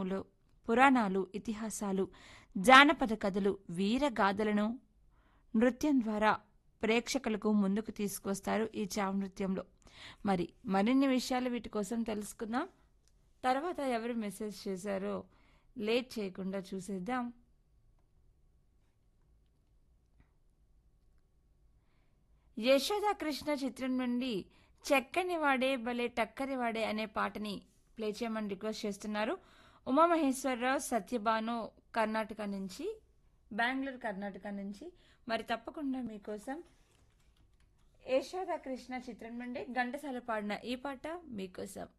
పురాణాలు పురాణాలు ఇతిహాసాలు జానపద కథలు వీరగాథలను నృత్యం ద్వారా ప్రేక్షకులకు ముందుకు తీసుకొస్తారు ఈ చావు నృత్యంలో మరి మరిన్ని విషయాలు వీటి కోసం తెలుసుకుందాం తర్వాత ఎవరు మెసేజ్ చేశారో లేట్ చేయకుండా చూసేద్దాం యశోదా కృష్ణ చిత్రం నుండి చెక్కని వాడే భలే టక్కరి వాడే అనే పాటని ప్లే చేయమని రిక్వెస్ట్ చేస్తున్నారు ఉమామహేశ్వరరావు సత్యభాను కర్ణాటక నుంచి బెంగళూరు కర్ణాటక నుంచి మరి తప్పకుండా మీకోసం యశోదా కృష్ణ చిత్రం నుండి ఘంటసాల పాడిన ఈ పాట మీకోసం